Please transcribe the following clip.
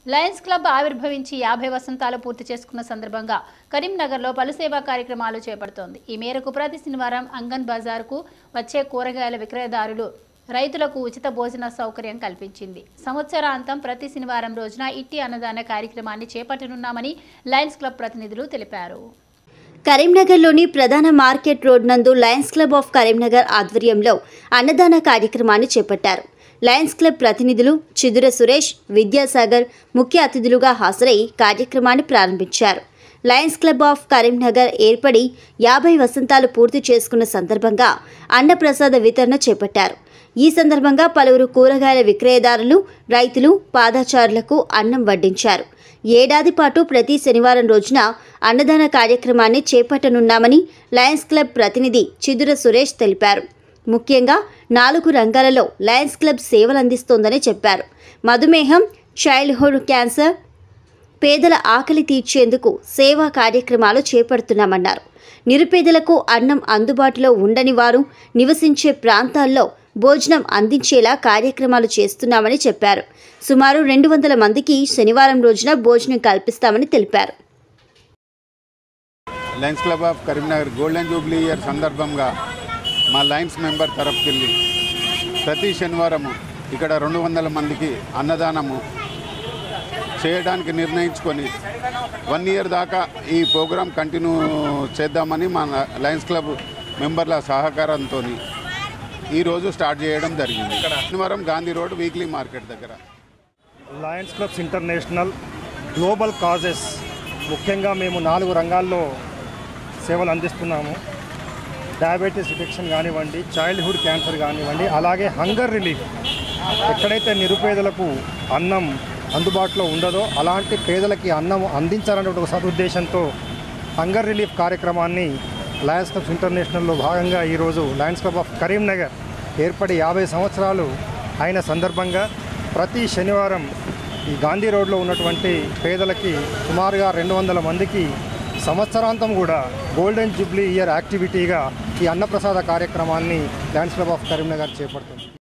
Lions club ఆవిర్భవించి యాభై వసంతాలు పూర్తి చేసుకున్న సందర్భంగా కరీంనగర్లో పలు సేవా కార్యక్రమాలు చేపడుతోంది ఈ మేరకు ప్రతి శనివారం అంగన్ బజార్కు వచ్చే కూరగాయల విక్రయదారులు రైతులకు ఉచిత భోజన సౌకర్యం కల్పించింది సంవత్సరాంతం ప్రతి శనివారం రోజున ఇట్టి అన్నదాన కార్యక్రమాన్ని చేపట్టనున్నామని లయన్స్ క్లబ్ ప్రతినిధులు తెలిపారు కరీంనగర్లోని ప్రధాన మార్కెట్ రోడ్ నందు లయన్స్ క్లబ్ ఆఫ్ కరీంనగర్ ఆధ్వర్యంలో అన్నదాన కార్యక్రమాన్ని చేపట్టారు లయన్స్ క్లబ్ ప్రతినిధులు చిదుర సురేష్ విద్యాసాగర్ ముఖ్య అతిథులుగా హాజరై కార్యక్రమాన్ని ప్రారంభించారు లయన్స్ క్లబ్ ఆఫ్ కరీంనగర్ ఏర్పడి యాభై వసంతాలు పూర్తి చేసుకున్న సందర్భంగా అన్నప్రసాద వితరణ చేపట్టారు ఈ సందర్భంగా పలువురు కూరగాయల విక్రయదారులు రైతులు పాదాచారులకు అన్నం వడ్డించారు ఏడాది పాటు ప్రతి శనివారం రోజున అన్నదాన కార్యక్రమాన్ని చేపట్టనున్నామని లయన్స్ క్లబ్ ప్రతినిధి చిదుర సురేష్ తెలిపారు ముఖ్యంగా నాలుగు రంగాలలో లయన్స్ క్లబ్ సేవలు అందిస్తోందని చెప్పారు మధుమేహం చైల్డ్హుడ్ క్యాన్సర్ పేదల ఆకలి తీర్చేందుకు సేవా కార్యక్రమాలు చేపడుతున్నామన్నారు నిరుపేదలకు అన్నం అందుబాటులో ఉండని వారు నివసించే ప్రాంతాల్లో భోజనం అందించేలా కార్యక్రమాలు చేస్తున్నామని చెప్పారు సుమారు రెండు వందల మందికి శనివారం రోజున భోజనం కల్పిస్తామని తెలిపారు lions club of Karimnagar golden jubilee year సందర్భంగా మా లయన్స్ మెంబర్ తరఫుకెళ్ళి ప్రతి శనివారము ఇక్కడ రెండు వందల మందికి అన్నదానము చేయడానికి నిర్ణయించుకొని వన్ ఇయర్ దాకా ఈ ప్రోగ్రాం కంటిన్యూ చేద్దామని మా లయన్స్ క్లబ్ మెంబర్ల సహకారంతో ఈరోజు స్టార్ట్ చేయడం జరిగింది శనివారం గాంధీ రోడ్ వీక్లీ మార్కెట్ దగ్గర lions clubs international global causes ముఖ్యంగా మేము నాలుగు రంగాల్లో సేవలు అందిస్తున్నాము డయాబెటీస్ డిటెక్షన్ కానివ్వండి చైల్డ్హుడ్ క్యాన్సర్ కానివ్వండి అలాగే హంగర్ రిలీఫ్ ఎక్కడైతే నిరుపేదలకు అన్నం అందుబాటులో ఉండదో అలాంటి పేదలకి అన్నం అందించాలనే ఒక సదుద్దేశంతో హంగర్ రిలీఫ్ కార్యక్రమాన్ని లయన్స్ క్లబ్స్ ఇంటర్నేషనల్లో భాగంగా ఈరోజు లయన్స్ క్లబ్ ఆఫ్ కరీంనగర్ ఏర్పడి యాభై సంవత్సరాలు అయిన సందర్భంగా ప్రతి శనివారం ఈ గాంధీ రోడ్లో ఉన్నటువంటి పేదలకి సుమారుగా రెండు వందల మందికి సంవత్సరాంతం కూడా గోల్డెన్ జూబ్లీ ఇయర్ యాక్టివిటీగా ఈ అన్నప్రసాద కార్యక్రమాన్ని డ్యాన్స్ క్లబ్ ఆఫ్ కరీంనగర్ చేపడుతుంది